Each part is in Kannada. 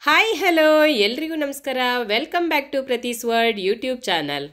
ಹಾಯ್ ಹಲೋ ಎಲ್ರಿಗೂ ನಮಸ್ಕಾರ ವೆಲ್ಕಮ್ ಬ್ಯಾಕ್ ಟು ಪ್ರತೀಸ್ ವರ್ಡ್ ಯೂಟ್ಯೂಬ್ ಚಾನಲ್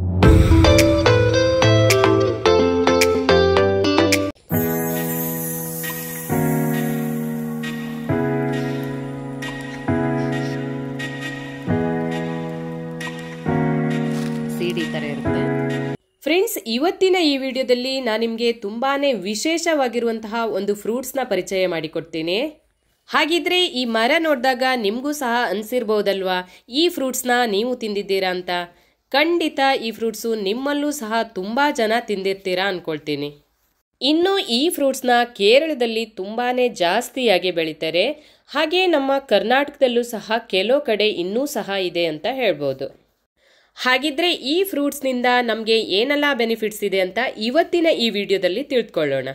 ಸೀಡಿ ಥರ ಇರುತ್ತೆ ಫ್ರೆಂಡ್ಸ್ ಇವತ್ತಿನ ಈ ವಿಡಿಯೋದಲ್ಲಿ ನಾನು ನಿಮಗೆ ತುಂಬಾನೇ ವಿಶೇಷವಾಗಿರುವಂತಹ ಒಂದು ಫ್ರೂಟ್ಸ್ನ ಪರಿಚಯ ಮಾಡಿಕೊಡ್ತೀನಿ ಹಾಗಿದ್ರೆ ಈ ಮರ ನೋಡಿದಾಗ ನಿಮಗೂ ಸಹ ಅನಿಸಿರ್ಬೋದಲ್ವಾ ಈ ಫ್ರೂಟ್ಸ್ನ ನೀವು ತಿಂದಿದ್ದೀರಾ ಅಂತ ಖಂಡಿತ ಈ ಫ್ರೂಟ್ಸು ನಿಮ್ಮಲ್ಲೂ ಸಹ ತುಂಬ ಜನ ತಿಂದಿರ್ತೀರಾ ಅನ್ಕೊಳ್ತೀನಿ ಇನ್ನು ಈ ಫ್ರೂಟ್ಸ್ನ ಕೇರಳದಲ್ಲಿ ತುಂಬಾನೇ ಜಾಸ್ತಿಯಾಗಿ ಬೆಳೀತಾರೆ ಹಾಗೆ ನಮ್ಮ ಕರ್ನಾಟಕದಲ್ಲೂ ಸಹ ಕೆಲವು ಕಡೆ ಇನ್ನೂ ಸಹ ಇದೆ ಅಂತ ಹೇಳ್ಬೋದು ಹಾಗಿದ್ರೆ ಈ ಫ್ರೂಟ್ಸ್ನಿಂದ ನಮಗೆ ಏನೆಲ್ಲ ಬೆನಿಫಿಟ್ಸ್ ಇದೆ ಅಂತ ಇವತ್ತಿನ ಈ ವಿಡಿಯೋದಲ್ಲಿ ತಿಳ್ಕೊಳ್ಳೋಣ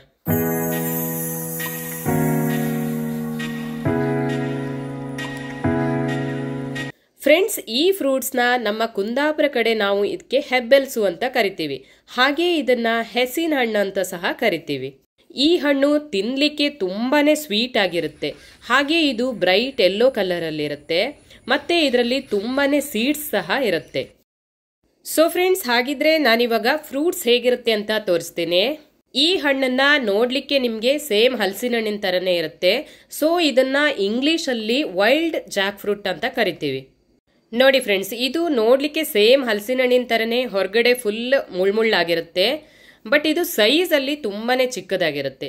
ಫ್ರೆಂಡ್ಸ್ ಈ ಫ್ರೂಟ್ಸ್ನ ನಮ್ಮ ಕುಂದಾಪುರ ಕಡೆ ನಾವು ಇದಕ್ಕೆ ಹೆಬ್ಬೆಲ್ಸು ಅಂತ ಕರಿತೀವಿ ಹಾಗೆ ಇದನ್ನ ಹೆಸಿನ ಹಣ್ಣು ಅಂತ ಸಹ ಕರಿತೀವಿ ಈ ಹಣ್ಣು ತಿನ್ಲಿಕ್ಕೆ ತುಂಬಾನೇ ಸ್ವೀಟ್ ಆಗಿರುತ್ತೆ ಹಾಗೆ ಇದು ಬ್ರೈಟ್ ಯೆಲ್ಲೋ ಕಲರ್ ಅಲ್ಲಿ ಇರುತ್ತೆ ಮತ್ತೆ ಇದರಲ್ಲಿ ತುಂಬಾನೇ ಸೀಡ್ಸ್ ಸಹ ಇರುತ್ತೆ ಸೊ ಫ್ರೆಂಡ್ಸ್ ಹಾಗಿದ್ರೆ ನಾನಿವಾಗ ಫ್ರೂಟ್ಸ್ ಹೇಗಿರುತ್ತೆ ಅಂತ ತೋರಿಸ್ತೀನಿ ಈ ಹಣ್ಣನ್ನ ನೋಡ್ಲಿಕ್ಕೆ ನಿಮಗೆ ಸೇಮ್ ಹಲಸಿನ ಹಣ್ಣಿನ ತರನೇ ಇರುತ್ತೆ ಸೊ ಇದನ್ನ ಇಂಗ್ಲಿಷ್ ಅಲ್ಲಿ ವೈಲ್ಡ್ ಜಾಕ್ ಫ್ರೂಟ್ ಅಂತ ಕರಿತೀವಿ ನೋಡಿ ಫ್ರೆಂಡ್ಸ್ ಇದು ನೋಡ್ಲಿಕ್ಕೆ ಸೇಮ್ ಹಲಸಿನ ಹಣ್ಣಿನ ತರನೇ ಹೊರಗಡೆ ಫುಲ್ ಮುಳ್ಮುಳ್ಳಾಗಿರುತ್ತೆ ಬಟ್ ಇದು ಸೈಜ್ ಅಲ್ಲಿ ತುಂಬಾನೇ ಚಿಕ್ಕದಾಗಿರುತ್ತೆ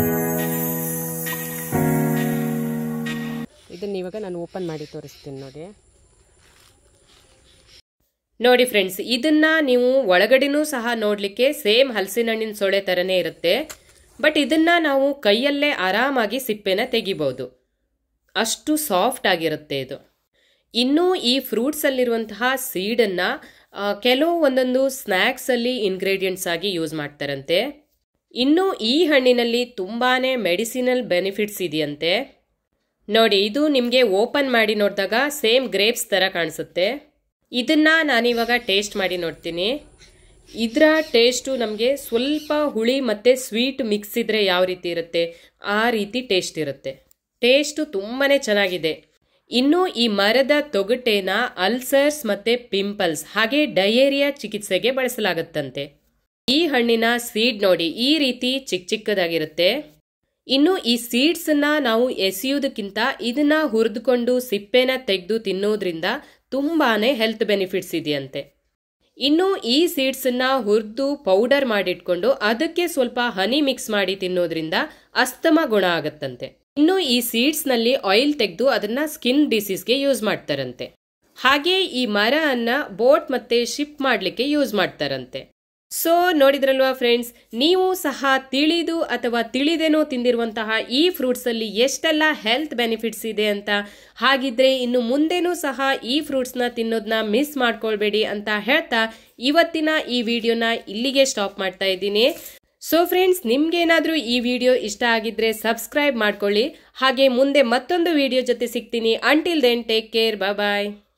ಇದನ್ನ ಇವಾಗ ನಾನು ಓಪನ್ ಮಾಡಿ ತೋರಿಸ್ತೀನಿ ನೋಡಿ ನೋಡಿ ಫ್ರೆಂಡ್ಸ್ ಇದನ್ನ ನೀವು ಒಳಗಡೆನೂ ಸಹ ನೋಡ್ಲಿಕ್ಕೆ ಸೇಮ್ ಹಲಸಿನ ಹಣ್ಣಿನ ಸೊಳೆ ತರನೇ ಇರುತ್ತೆ ಬಟ್ ಇದನ್ನ ನಾವು ಕೈಯಲ್ಲೇ ಆರಾಮಾಗಿ ಸಿಪ್ಪೆನ ತೆಗಿಬಹುದು ಅಷ್ಟು ಸಾಫ್ಟ್ ಆಗಿರುತ್ತೆ ಇದು ಇನ್ನು ಈ ಫ್ರೂಟ್ಸ್ ಅಲ್ಲಿರುವಂತಹ ಸೀಡನ್ನ ಆ, ಕೆಲವು ಒಂದೊಂದು ಸ್ನ್ಯಾಕ್ಸ್ ಅಲ್ಲಿ ಇಂಗ್ರೀಡಿಯೆಂಟ್ಸ್ ಆಗಿ ಯೂಸ್ ಮಾಡ್ತಾರಂತೆ ಇನ್ನು ಈ ಹಣ್ಣಿನಲ್ಲಿ ತುಂಬಾನೇ ಮೆಡಿಸಿನಲ್ ಬೆನಿಫಿಟ್ಸ್ ಇದೆಯಂತೆ ನೋಡಿ ಇದು ನಿಮಗೆ ಓಪನ್ ಮಾಡಿ ನೋಡಿದಾಗ ಸೇಮ್ ಗ್ರೇಪ್ಸ್ ಥರ ಕಾಣಿಸುತ್ತೆ ಇದನ್ನ ನಾನಿವಾಗ ಟೇಸ್ಟ್ ಮಾಡಿ ನೋಡ್ತೀನಿ ಇದರ ಟೇಸ್ಟು ನಮಗೆ ಸ್ವಲ್ಪ ಹುಳಿ ಮತ್ತು ಸ್ವೀಟ್ ಮಿಕ್ಸ್ ಇದ್ರೆ ಯಾವ ರೀತಿ ಇರುತ್ತೆ ಆ ರೀತಿ ಟೇಸ್ಟ್ ಇರುತ್ತೆ ಟೇಸ್ಟು ತುಂಬಾನೇ ಚೆನ್ನಾಗಿದೆ ಇನ್ನು ಈ ಮರದ ತೊಗಟೆನ ಅಲ್ಸರ್ಸ್ ಮತ್ತೆ ಪಿಂಪಲ್ಸ್ ಹಾಗೆ ಡಯೇರಿಯಾ ಚಿಕಿತ್ಸೆಗೆ ಬಳಸಲಾಗುತ್ತಂತೆ ಈ ಹಣ್ಣಿನ ಸೀಡ್ ನೋಡಿ ಈ ರೀತಿ ಚಿಕ್ಕ ಚಿಕ್ಕದಾಗಿರುತ್ತೆ ಇನ್ನು ಈ ಸೀಡ್ಸ್ ಅನ್ನ ನಾವು ಎಸೆಯುವುದಕ್ಕಿಂತ ಇದನ್ನ ಹುರಿದುಕೊಂಡು ಸಿಪ್ಪೆನ ತೆಗೆದು ತಿನ್ನೋದ್ರಿಂದ ತುಂಬಾನೇ ಹೆಲ್ತ್ ಬೆನಿಫಿಟ್ಸ್ ಇದೆಯಂತೆ ಇನ್ನು ಈ ಸೀಡ್ಸ್ ಅನ್ನ ಹುರಿದು ಪೌಡರ್ ಮಾಡಿಟ್ಕೊಂಡು ಅದಕ್ಕೆ ಸ್ವಲ್ಪ ಹನಿ ಮಿಕ್ಸ್ ಮಾಡಿ ತಿನ್ನೋದ್ರಿಂದ ಅಸ್ತಮ ಗುಣ ಆಗತ್ತಂತೆ ಇನ್ನು ಈ ಸೀಡ್ಸ್ ನಲ್ಲಿ ಆಯಿಲ್ ತೆಗೆದು ಅದನ್ನ ಸ್ಕಿನ್ ಡಿಸೀಸ್ಗೆ ಯೂಸ್ ಮಾಡ್ತಾರಂತೆ ಹಾಗೆ ಈ ಮರ ಅನ್ನ ಬೋಟ್ ಮತ್ತೆ ಶಿಪ್ ಮಾಡ್ಲಿಕ್ಕೆ ಯೂಸ್ ಮಾಡ್ತಾರಂತೆ ಸೊ ನೋಡಿದ್ರಲ್ವಾ ಫ್ರೆಂಡ್ಸ್ ನೀವು ಸಹ ತಿಳಿದು ಅಥವಾ ತಿಳಿದೇನೋ ತಿಂದಿರುವಂತಹ ಈ ಫ್ರೂಟ್ಸ್ ಅಲ್ಲಿ ಎಷ್ಟೆಲ್ಲ ಹೆಲ್ತ್ ಬೆನಿಫಿಟ್ಸ್ ಇದೆ ಅಂತ ಹಾಗಿದ್ರೆ ಇನ್ನು ಮುಂದೆನೂ ಸಹ ಈ ಫ್ರೂಟ್ಸ್ನ ತಿನ್ನೋದನ್ನ ಮಿಸ್ ಮಾಡ್ಕೊಳ್ಬೇಡಿ ಅಂತ ಹೇಳ್ತಾ ಇವತ್ತಿನ ಈ ವಿಡಿಯೋನ ಇಲ್ಲಿಗೆ ಸ್ಟಾಪ್ ಮಾಡ್ತಾ ಇದ್ದೀನಿ ಸೊ ಫ್ರೆಂಡ್ಸ್ ನಿಮ್ಗೇನಾದ್ರೂ ಈ ವಿಡಿಯೋ ಇಷ್ಟ ಆಗಿದ್ರೆ ಸಬ್ಸ್ಕ್ರೈಬ್ ಮಾಡ್ಕೊಳ್ಳಿ ಹಾಗೆ ಮುಂದೆ ಮತ್ತೊಂದು ವಿಡಿಯೋ ಜೊತೆ ಸಿಗ್ತೀನಿ ಅಂಟಿಲ್ ದೆನ್ ಟೇಕ್ ಕೇರ್ ಬಾಯ್